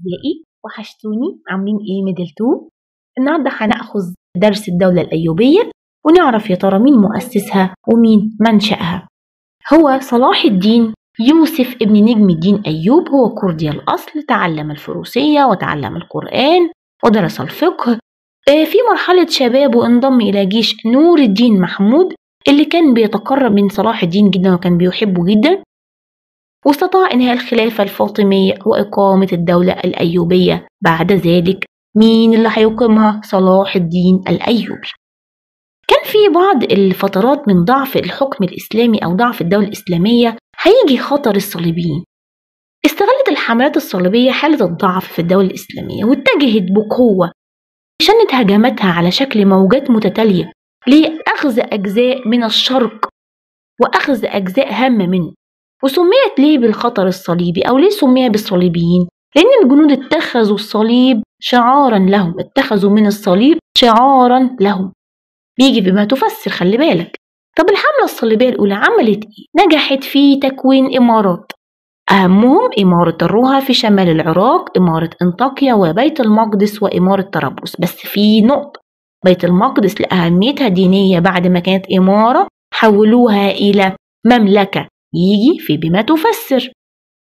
أعزائي وحشتوني عاملين إيه ميدل النهاردة هنأخذ درس الدولة الأيوبية ونعرف يا ترى مين مؤسسها ومين منشأها هو صلاح الدين يوسف ابن نجم الدين أيوب هو كردي الأصل تعلم الفروسية وتعلم القرآن ودرس الفقه آه، في مرحلة شبابه انضم إلى جيش نور الدين محمود اللي كان بيتقرب من صلاح الدين جدا وكان بيحبه جدا واستطاع إنهاء الخلافة الفاطمية وإقامة الدولة الأيوبية بعد ذلك مين اللي هيقيمها صلاح الدين الأيوبي كان في بعض الفترات من ضعف الحكم الإسلامي أو ضعف الدولة الإسلامية هيجي خطر الصليبيين استغلت الحملات الصليبية حالة الضعف في الدولة الإسلامية واتجهت بقوة شنت هجماتها على شكل موجات متتالية لأخذ أجزاء من الشرق وأخذ أجزاء هامة منه وسميت ليه بالخطر الصليبي أو ليه سمي بالصليبيين؟ لأن الجنود اتخذوا الصليب شعارا لهم اتخذوا من الصليب شعارا لهم بيجي بما تفسر خلي بالك طب الحملة الصليبية الأولى عملت إيه؟ نجحت في تكوين إمارات أهمهم إمارة الروها في شمال العراق إمارة انطاكيا وبيت المقدس وإمارة طرابلس بس في نقطة بيت المقدس لأهميتها دينية بعد ما كانت إمارة حولوها إلى مملكة يجي في بما تفسر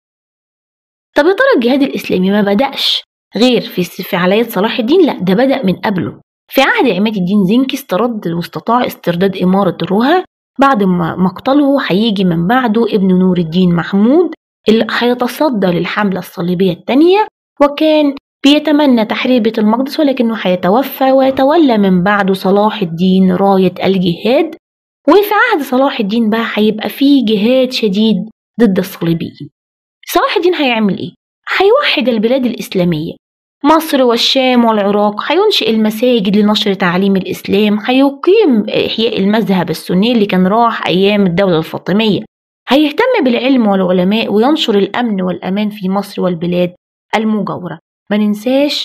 طب يا ترى الجهاد الإسلامي ما بدأش غير في في علاية صلاح الدين لا ده بدأ من قبله في عهد عماد الدين زنكي استرد واستطاع استرداد إمارة روها بعد ما مقتله هيجي من بعده ابن نور الدين محمود اللي هيتصدى للحملة الصليبية الثانية وكان بيتمنى تحرير بيت المقدس ولكنه هيتوفى ويتولى من بعده صلاح الدين راية الجهاد وفي عهد صلاح الدين بقى هيبقى فيه جهاد شديد ضد الصليبيين صلاح الدين هيعمل ايه؟ هيوحد البلاد الإسلامية مصر والشام والعراق هينشئ المساجد لنشر تعليم الإسلام هيقيم إحياء المذهب السني اللي كان راح أيام الدولة الفاطمية هيهتم بالعلم والعلماء وينشر الأمن والأمان في مصر والبلاد المجاورة ما ننساش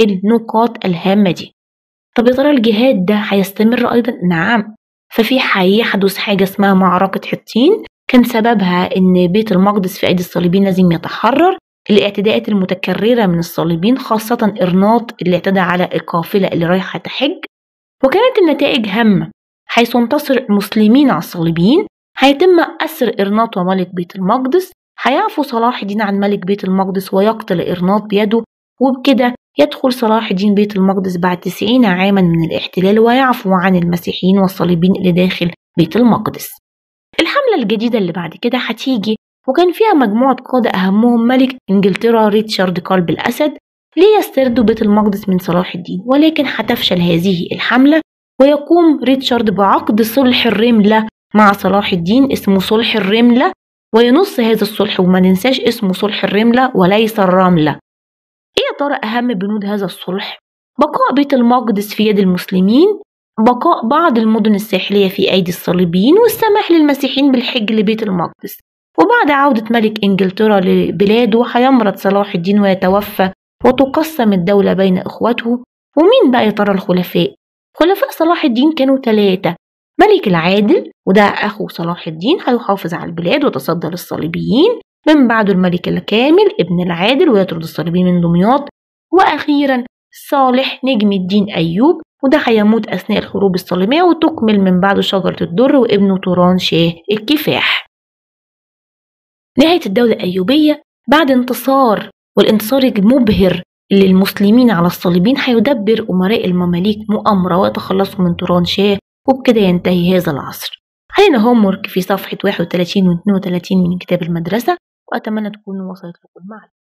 النقاط الهامة دي طب يا ترى الجهاد ده هيستمر أيضا؟ نعم ففي هيحدث حاجة اسمها معركة حطين كان سببها إن بيت المقدس في أيدي الصليبيين لازم يتحرر الاعتداءات المتكررة من الصليبيين خاصة إرناط اللي اعتدى على القافلة اللي رايحة تحج وكانت النتائج هامة حيث انتصر المسلمين على الصليبيين هيتم أسر إرناط وملك بيت المقدس هيعفو صلاح الدين عن ملك بيت المقدس ويقتل إرناط بيده وبكده يدخل صلاح الدين بيت المقدس بعد 90 عاما من الاحتلال ويعفو عن المسيحيين والصليبين اللي داخل بيت المقدس الحملة الجديدة اللي بعد كده هتيجي وكان فيها مجموعة قادة أهمهم ملك إنجلترا ريتشارد قلب الأسد ليستردوا بيت المقدس من صلاح الدين ولكن هتفشل هذه الحملة ويقوم ريتشارد بعقد صلح الرملة مع صلاح الدين اسمه صلح الرملة وينص هذا الصلح وما ننساش اسمه صلح الرملة وليس الرملة ايه يا ترى اهم بنود هذا الصلح بقاء بيت المقدس في يد المسلمين بقاء بعض المدن الساحلية في أيدي الصليبيين والسماح للمسيحيين بالحج لبيت المقدس وبعد عودة ملك إنجلترا لبلاده هيمرض صلاح الدين ويتوفى وتقسم الدولة بين إخوته ومين بقى يا ترى الخلفاء؟ خلفاء صلاح الدين كانوا ثلاثة ملك العادل وده أخو صلاح الدين هيحافظ على البلاد وتصدى للصليبيين من بعده الملك الكامل ابن العادل ويطرد الصليبيين من دمياط وأخيرا صالح نجم الدين أيوب وده هيموت أثناء الحروب الصليبية وتكمل من بعده شجرة الدر وابنه توران شاه الكفاح نهاية الدولة الأيوبية بعد انتصار والانتصار المبهر للمسلمين على الصليبين هيدبر أمراء المماليك مؤامرة ويتخلصوا من توران شاه وبكده ينتهي هذا العصر علينا هومورك في صفحة 31 و 32 من كتاب المدرسة وأتمنى تكونوا وصلت لكم المعلومة